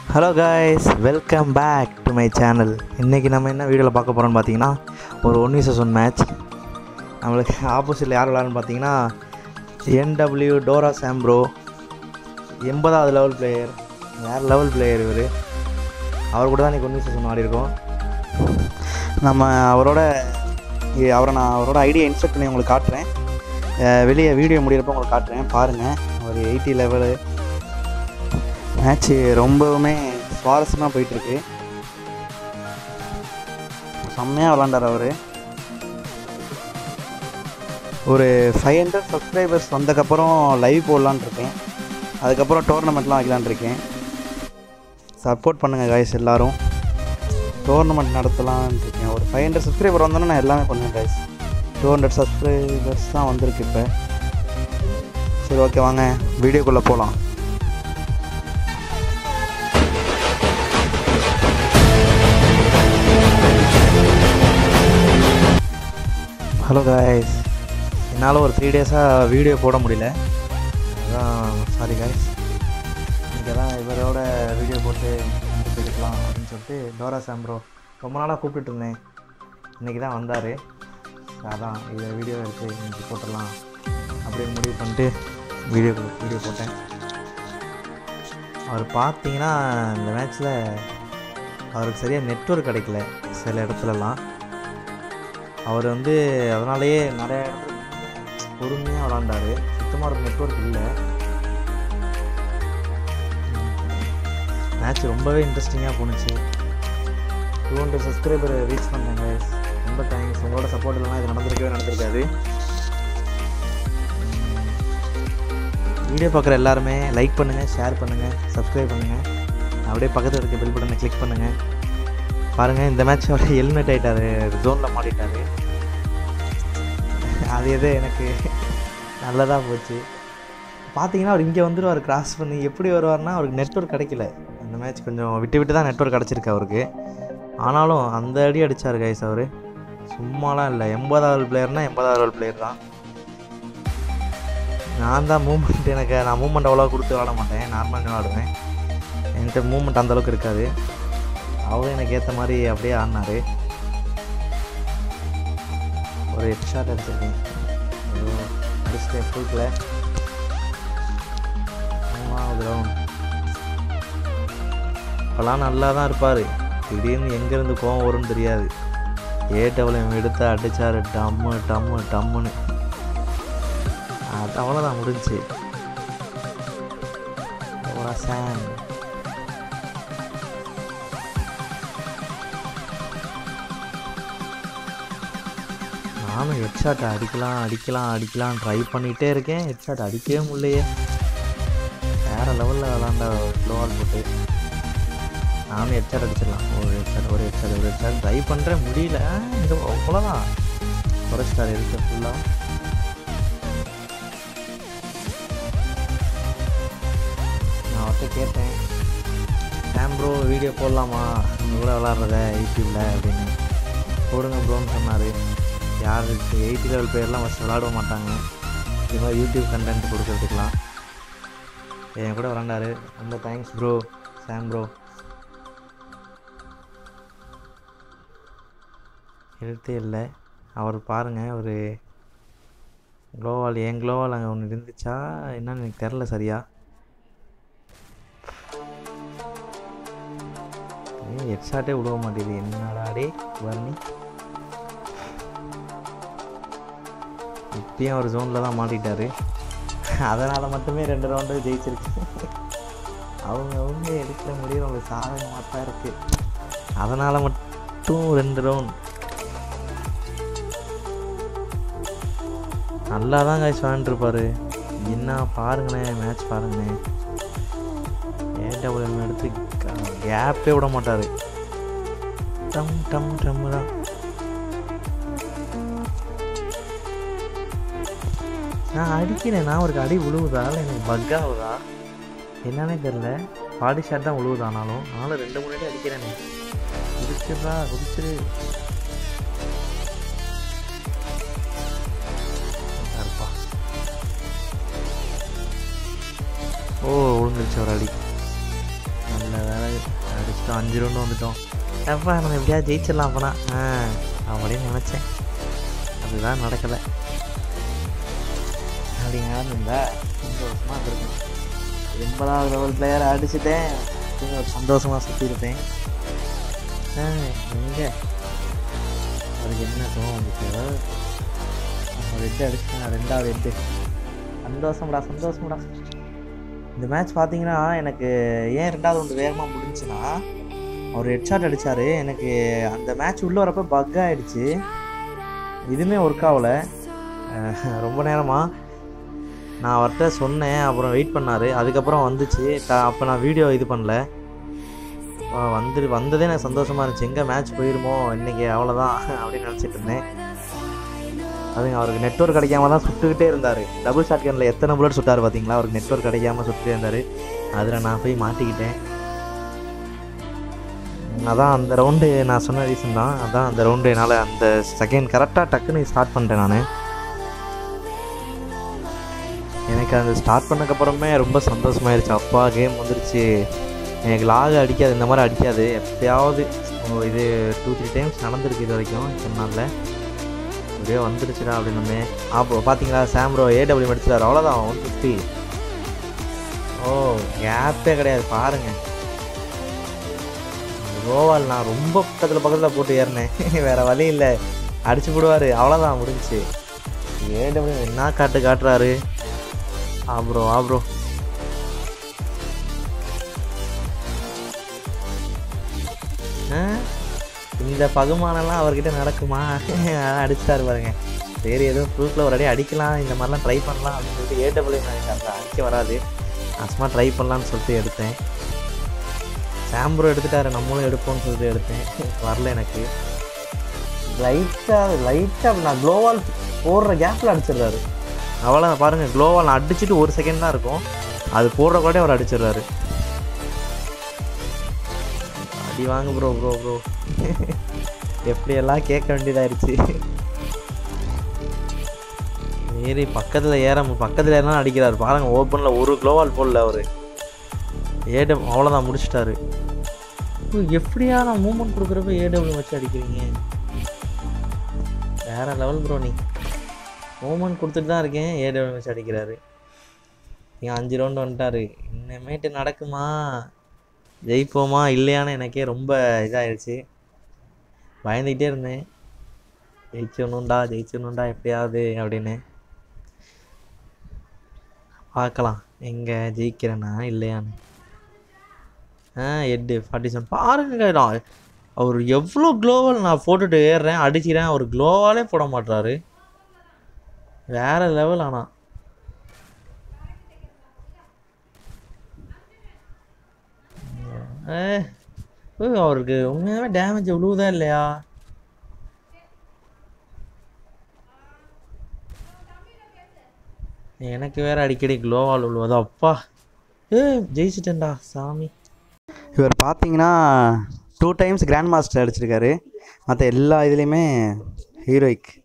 hello guys welcome back to my channel இன்றைக்கி நம்ம என்ன வீடியோவில் பார்க்க போகிறோம்னு பார்த்தீங்கன்னா ஒரு ஒன் விசஸ் ஒன் மேட்ச் நம்மளுக்கு ஆப்போசிட்டில் யார் விளாட்னு பார்த்தீங்கன்னா என்டபிள்யூ டோரா சாம்ப்ரோ எண்பதாவது லெவல் பிளேயர் வேறு லெவல் பிளேயர் இவர் அவர் கூட தான் இன்றைக்கி ஒன் விசஸ் ஒன் ஆடிருக்கோம் நம்ம அவரோட இ- அவரை நான் அவரோட ஐடியா இன்ஸ்ட்ரக்ட் பண்ணி உங்களுக்கு காட்டுறேன் அஹ் வெளியே வீடியோ முடியிறப்ப உங்களுக்கு காட்டுறேன் பாருங்கள் ஒரு எயிட்டி லெவலு மேட்ச்சு ரொம்பவுமே சுவாரஸ்யமாக போயிட்டுருக்கு செம்மையாக விளாண்டார் அவர் ஒரு ஃபைவ் ஹண்ட்ரட் சப்ஸ்கிரைபர்ஸ் வந்ததுக்கப்புறம் லைவ் போடலான்னு இருக்கேன் அதுக்கப்புறம் டோர்னமெண்ட்லாம் வைக்கலான்னு இருக்கேன் சப்போர்ட் பண்ணுங்கள் காய்ஸ் எல்லாரும் டோர்னமெண்ட் நடத்தலான்னு இருக்கேன் ஒரு ஃபைவ் ஹண்ட்ரட் சப்ஸ்கிரைபர் வந்தோன்னே நான் எல்லாமே பண்ணுவேன் காய்ஸ் டூ ஹண்ட்ரட் சப்ஸ்கிரைபர்ஸ் தான் வந்திருக்கு இப்போ சரி ஓகே வாங்க வீடியோக்குள்ளே போகலாம் ஹலோ காய்ஸ் என்னால் ஒரு த்ரீ டேஸாக வீடியோ போட முடியல அதான் சாரி காய்ஸ் இன்றைக்கி தான் இவரோட வீடியோ போட்டு எடுத்துக்கலாம் அப்படின்னு சொல்லிட்டு டோரா சாம்ப்ரோ ரொம்ப நாளாக கூப்பிட்டுட்டு இருந்தேன் இன்றைக்கி தான் வந்தார் அதான் இதை வீடியோ எடுத்து இன்றைக்கி போட்டுடலாம் அப்படின்னு முடிவு பண்ணிட்டு வீடியோ வீடியோ போட்டேன் அவர் பார்த்தீங்கன்னா இந்த மேட்ச்சில் அவருக்கு சரியாக நெட்வொர்க் கிடைக்கல சில இடத்துலலாம் அவர் வந்து அதனாலேயே நிறைய இடத்துல பொறுமையாக விளாண்டாரு சுத்தமாக ஒரு நெட்வொர்க் இல்லை மேட்ச் ரொம்பவே இன்ட்ரெஸ்டிங்காக போணுச்சு டூ ஹண்ட்ரட் சப்ஸ்கிரைபர் ரீச் பண்ணேங்க ரொம்ப தேங்க்ஸ் உங்களோட சப்போர்ட் இல்லைனா இது நடந்திருக்கவே நடந்திருக்காது வீடியோ பார்க்குற எல்லாருமே லைக் பண்ணுங்கள் ஷேர் பண்ணுங்கள் சப்ஸ்கிரைப் பண்ணுங்கள் அப்படியே பக்கத்தில் இருக்க பெல் பட்டனை கிளிக் பண்ணுங்கள் பாருங்கள் இந்த மேட்ச் அப்படியே எலிமினேட் ஆகிட்டார் ஜோனில் மாட்டிட்டாரு அது எது எனக்கு நல்லதாக போச்சு பார்த்தீங்கன்னா அவர் இங்கே வந்துடுவார் கிராஸ் பண்ணி எப்படி வருவார்னா அவருக்கு நெட்வொர்க் கிடைக்கல இந்த மேட்ச் கொஞ்சம் விட்டு விட்டு தான் நெட்வொர்க் கிடச்சிருக்கு அவருக்கு ஆனாலும் அந்த அடி அடித்தார் கைஸ் அவர் சும்மாலாம் இல்லை எண்பதாவது பிளேயர்னால் எண்பதாவது பிளேயர் தான் நான் தான் மூமெண்ட் எனக்கு நான் மூமெண்ட் அவ்வளோ கொடுத்து விளாட மாட்டேன் நார்மலாக விளாடுவேன் என்கிட்ட மூமெண்ட் அந்தளவுக்கு இருக்காது அவரும் எனக்கு ஏற்ற மாதிரி அப்படியே ஆடினார் ஒரு ஹெட் ஷாட் அடிச்சிருக்கேன் ஏதோ அடிச்சிட்டேன் ஃபுல் பிளே மூணாவது ரவுண்ட் இப்போலாம் நல்லா தான் இருப்பார் திடீர்னு எங்கேருந்து கோவம் வரும்னு தெரியாது ஏ டபுள் எடுத்து அடித்தார் டம்மு டம்மு டம்முன்னு அது அவ்வளோதான் முடிஞ்சுச்சு ஓரா சாம் நானும் ஹெட்ஷாட் அடிக்கலாம் அடிக்கலாம் அடிக்கலாம் ட்ரை பண்ணிகிட்டே இருக்கேன் ஹெட்ஷாட் அடிக்கவே முடியலையே வேறு லெவலில் விளாண்ட க்ளோவால் போட்டு நானும் ஹெட்ஷாட் அடிச்சிடலாம் ஒரு ஹெட்ஷாட் ஒரு ஹெட்ஷாட் ஒரு ஹெட்ஷாட் ட்ரை பண்ணுறேன் முடியல இது அவ்வளோதான் குறைச்சிட்டார் இருக்கு ஃபுல்லாக நான் அவர்கிட்ட கேட்டேன் சாம் ப்ரோ வீடியோ போடலாமா உங்க கூட விளாட்றத யூடியூப்பில் அப்படின்னு போடுங்க ப்ரோன்னு சொன்னார் யாருக்கு எயிட்டி லெவல் பேர்லாம் ஃபஸ்ட் விளாட மாட்டாங்க இது மாதிரி யூடியூப் கண்டென்ட் கொடுக்கறதுக்கெலாம் என் கூட விளாண்டாரு ரொம்ப தேங்க்ஸ் ப்ரோ சாம் ப்ரோ எழுத்தே இல்லை அவர் பாருங்கள் ஒரு க்ளோவால் என் க்ளோவால் அங்கே ஒன்று இருந்துச்சா என்னன்னு எனக்கு தெரில சரியா ஏன் ஹெட்ஷாட்டே விடுவ மாட்டேங்குது என்னடா டே வரணி இப்பயும் அவர் ஜோனில் தான் மாட்டிட்டாரு அதனால் மட்டுமே ரெண்டு ரவுண்டு ஜெயிச்சிருக்கு அவங்க அவங்க எடுக்கிற முடியும் சாதகமாக தான் இருக்குது அதனால் மட்டும் ரெண்டு ரவுண்ட் நல்லா தான் காய்ச்சி விளாண்டுருப்பாரு என்ன பாருங்களேன் மேட்ச் பாருங்களேன் ஏடபிள்யூஎம் எடுத்து கேப்பே விட மாட்டார் டம் டம் டம் தான் நான் அடிக்கிறேன் நான் ஒரு அடி விழுவுதா இல்லை எனக்கு பக் ஆகுதா என்னன்னே தெரில பாடி ஷாட் தான் விழுவுதா ஆனாலும் ஆனாலும் ரெண்டு மூணு அடி அடிக்கிறேனே குதிச்சிடுறா குதிச்சிரு இருப்பா ஓ விழுந்துருச்சு ஒரு அடி நல்ல வேலை அடிச்சிட்டோம் அஞ்சு ரவுண்டு வந்துட்டோம் அப்பா நம்ம எப்படியாவது ஜெயிச்சிடலாம் அப்போனா ஆ அப்படின்னு நினச்சேன் அதுதான் நடக்கலை அப்படி நடந்திருந்தா சந்தோஷமாக இருந்திருக்கும் எண்பதாவது லெவல் பிளேயரை அடிச்சுட்டேன் அப்படின்னு ஒரு சந்தோஷமாக சுற்றிருப்பேன் ஆ எங்கே அதுக்கு என்ன தோணும் வந்துச்சு ரெட்டு அடிச்சுட்டேன் ரெண்டாவது ரெட்டு சந்தோஷம்டா சந்தோஷம்டா இந்த மேட்ச் பார்த்தீங்கன்னா எனக்கு ஏன் ரெண்டாவது ஒன்று வேகமாக முடிஞ்சுன்னா அவர் ஹெட்ஷாட் அடித்தார் எனக்கு அந்த மேட்ச் உள்ளே வரப்போ பக் ஆகிடுச்சு இதுவுமே ஒர்க் ஆகலை ரொம்ப நேரமாக நான் அவர்கிட்ட சொன்னேன் அப்புறம் வெயிட் பண்ணார் அதுக்கப்புறம் வந்துச்சு அப்போ நான் வீடியோ இது பண்ணல வந்து வந்ததே எனக்கு சந்தோஷமாக இருந்துச்சு எங்கே மேட்ச் போயிருமோ இன்றைக்கி அவ்வளோதான் அப்படின்னு நினச்சிட்டு இருந்தேன் அதுங்க அவருக்கு நெட்ஒர்க் கிடைக்காம தான் சுட்டுக்கிட்டே இருந்தார் டபுள் ஷாட் கனில் எத்தனை புல்லட் சுட்டார் பார்த்தீங்களா அவருக்கு நெட்ஒர்க் கிடைக்காம சுட்டுட்டே இருந்தார் அதில் நான் போய் மாட்டிக்கிட்டேன் அதான் அந்த ரவுண்டு நான் சொன்ன ரீசன் தான் அதான் அந்த ரவுண்டு என்னால் அந்த செகண்ட் கரெக்டாக டக்குன்னு ஸ்டார்ட் பண்ணிட்டேன் நான் எனக்கு அந்த ஸ்டார்ட் பண்ணக்கப்புறமே ரொம்ப சந்தோஷமாயிருச்சு அப்பா கேம் வந்துருச்சு எனக்கு லாக் அடிக்காது இந்த மாதிரி அடிக்காது எப்பயாவது இது டூ த்ரீ டைம்ஸ் நடந்திருக்கு இது வரைக்கும் இத்தனை நாளில் அப்படியே வந்துருச்சுடா அப்படின்னு அப்போ பார்த்தீங்களா சாம்ரோ ஏடபிள்யூ அடிச்சிடாரு அவ்வளோதான் ஒன் ஃபிஃப்டி ஓ கேப்பே கிடையாது பாருங்கள் கோவால் நான் ரொம்ப பக்கத்தில் பக்கத்தில் போட்டு ஏறினேன் வேறு வழி இல்லை அடிச்சு போடுவார் அவ்வளோதான் முடிஞ்சிச்சு ஏடபிள்யூ என்ன காட்டு காட்டுறாரு ஆ ப்ரோ ஆ ப்ரோ இந்த பகுமானெல்லாம் அவர்கிட்ட நடக்குமா அடிச்சிட்டாரு பாருங்க சரி எதுவும் ப்ரூஃபில் ஒரு அடி அடிக்கலாம் இந்த மாதிரிலாம் ட்ரை பண்ணலாம் அப்படின்னு சொல்லிட்டு ஏடபிள்யூ அந்த அடிக்க வராது நான் சும்மா ட்ரை பண்ணலான்னு சொல்லிட்டு எடுத்தேன் சாம்பரோ எடுத்துட்டாரு நம்மளும் எடுப்போம்னு சொல்லிட்டு எடுத்தேன் வரல எனக்கு லைட்டாக லைட்டாக நான் க்ளோவால் போடுற கேப்பில் அடிச்சிடுறாரு அவ்வளோ பாருங்கள் க்ளோவால் நான் அடிச்சுட்டு ஒரு செகண்ட் தான் இருக்கும் அது போடுற கூட அவர் அடிச்சிடுறாரு அடி வாங்க ப்ரோ ப்ரோ ப்ரோ எப்படியெல்லாம் கேட்க வேண்டியதாயிருச்சு ஏறி பக்கத்தில் ஏற பக்கத்தில் ஏறினா அடிக்கிறாரு பாருங்கள் ஓப்பனில் ஒரு க்ளோவால் போடல அவர் ஏடம் அவ்வளோதான் முடிச்சிட்டாரு எப்படியா நான் மூமெண்ட் கொடுக்குறப்ப ஏடபிள்யூ வச்சு அடிக்கிறீங்க வேற லெவல் ப்ரோ நீ மூமெண்ட் கொடுத்துட்டு தான் இருக்கேன் ஏடபிள்யூ வச்சு அடிக்கிறாரு நீங்கள் அஞ்சு ரவுண்டு வந்துட்டாரு இன்னமேட்டு நடக்குமா ஜெயிப்போமா இல்லையான்னு எனக்கே ரொம்ப இதாகிடுச்சு பயந்துக்கிட்டே இருந்தேன் ஜெயிச்சிடணுண்டா ஜெயிச்சிடணுண்டா எப்படியாவது அப்படின்னு பார்க்கலாம் எங்கே ஜெயிக்கிறேன்னா இல்லையான்னு ஆ எட்டு ஃபார்ட்டி செவன் பாருங்க அவர் எவ்வளோ க்ளோவால் நான் போட்டுட்டு ஏறுறேன் அடிக்கிறேன் அவர் க்ளோவாலே போட மாட்டாரு வேற லெவல் ஆனால் ஏ அவருக்கு உண்மையாகவே டேமேஜ் விழுவுதா இல்லையா எனக்கு வேற அடிக்கடி க்ளோவால் விழுவதா அப்பா ஏ ஜெயிச்சிட்டேன்டா சாமி இவர் பார்த்தீங்கன்னா டூ டைம்ஸ் கிராண்ட் மாஸ்டர் அடிச்சிருக்காரு மற்ற எல்லா இதுலேயுமே ஹீரோயிக்